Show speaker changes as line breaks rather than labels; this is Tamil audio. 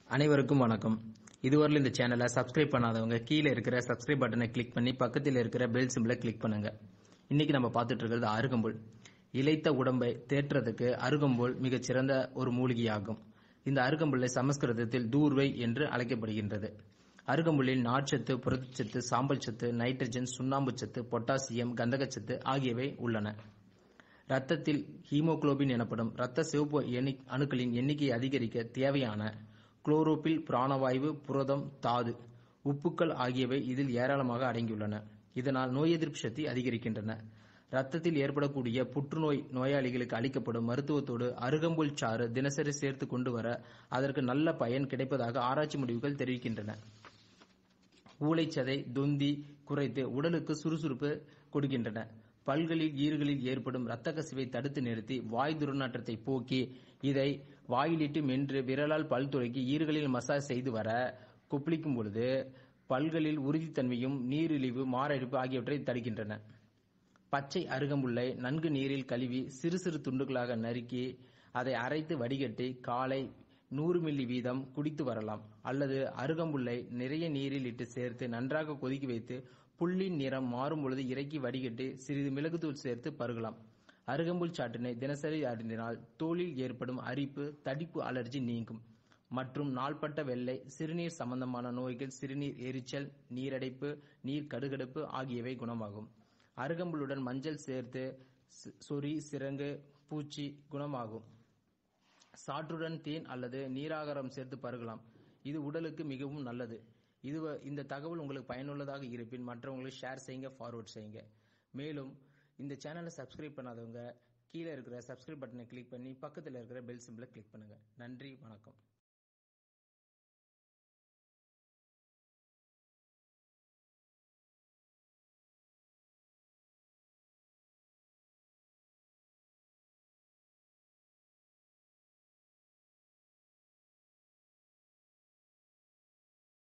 அனைவருக்கும் வணக்கம் இதுவரையிலும் இந்த சேனலை சப்ஸ்கிரைப் பண்ணாதவங்க கீழே இருக்கிற சப்ஸ்கிரைப் பட்டனை கிளிக் பண்ணி பக்கத்தில் இருக்கிற பெல் சிம்பிளை கிளிக் பண்ணுங்க இன்னைக்கு நம்ம பார்த்துட்டு இருக்கிறது அருகம்புல் இளைத்த உடம்பை தேற்றுறதுக்கு அருகம்புல் மிகச் சிறந்த ஒரு மூலிகையாகும் இந்த அருகம்புல்லை சமஸ்கிருதத்தில் தூர்வை என்று அழைக்கப்படுகின்றது அருகம்புல்லில் நார்ச்சத்து புரதச்சத்து சாம்பல் சத்து நைட்ரஜன் சுண்ணாம்பு சத்து பொட்டாசியம் கந்தகச்சத்து ஆகியவை உள்ளன ரத்தத்தில் ஹீமோகுளோபின் எனப்படும் இரத்த சிவப்பு எண்ணி அணுக்களின் எண்ணிக்கையை அதிகரிக்க தேவையான குளோரோபில் பிராணவாயு புரதம் தாது உப்புக்கள் ஆகியவை இதில் ஏராளமாக அடங்கியுள்ளன இதனால் நோய் எதிர்ப்பு சக்தி அதிகரிக்கின்றன ரத்தத்தில் ஏற்படக்கூடிய புற்றுநோய் நோயாளிகளுக்கு அளிக்கப்படும் மருத்துவத்தோடு அருகம்புல் சாறு தினசரி சேர்த்து கொண்டு வர அதற்கு நல்ல பயன் கிடைப்பதாக ஆராய்ச்சி முடிவுகள் தெரிவிக்கின்றன ஊளைச்சதை தொந்தி குறைத்து உடலுக்கு சுறுசுறுப்பு கொடுக்கின்றன பல்களில் ஈறுகளில் ஏற்படும் இரத்த கசிவை தடுத்து நிறுத்தி வாய் துர்நாற்றத்தை போக்கி இதை வாயிலிட்டு மென்று விரலால் பல் துளக்கி ஈறுகளில் மசாஜ் செய்து வர கொப்பளிக்கும் பொழுது பல்களில் உறுதித்தன்மையும் நீரிழிவு மாரடைப்பு ஆகியவற்றை தடுக்கின்றன பச்சை அருகம்புல்லை நன்கு நீரில் கழுவி சிறு சிறு துண்டுகளாக நறுக்கி அதை அரைத்து வடிகட்டி காலை நூறு மில்லி வீதம் குடித்து வரலாம் அல்லது அருகம்புல்லை நிறைய நீரில் இட்டு சேர்த்து நன்றாக கொதிக்க வைத்து புல்லின் நிறம் மாறும் பொழுது இறக்கி வடிகட்டி சிறிது மிளகுத்தூள் சேர்த்து பருகலாம் அருகம்புல் சாற்றினை தினசரி அருந்தினால் தோலில் ஏற்படும் அரிப்பு தடிப்பு அலர்ஜி நீங்கும் மற்றும் நாள்பட்ட வெள்ளை சிறுநீர் சம்பந்தமான நோய்கள் சிறுநீர் எரிச்சல் நீரடைப்பு நீர் கடுகடுப்பு ஆகியவை குணமாகும் அருகம்புல்லுடன் மஞ்சள் சேர்த்து சி- சொறி சிரங்கு பூச்சி குணமாகும் சாற்றுடன் தேன் அல்லது நீராகாரம் சேர்த்து பருகலாம் இது உடலுக்கு மிகவும் நல்லது இது இந்த தகவல் உங்களுக்கு பயனுள்ளதாக இருப்பின் மற்றவங்களுக்கு ஷேர் செய்யுங்க ஃபார்வர்ட் செய்யுங்க மேலும் இந்த சேனலை சப்ஸ்கிரைப் பண்ணாதவங்க கீழே இருக்கிற சப்ஸ்கிரைப் பட்டனை கிளிக் பண்ணி பக்கத்தில் இருக்கிற பெல் சிம்பிளை கிளிக் பண்ணுங்க நன்றி வணக்கம்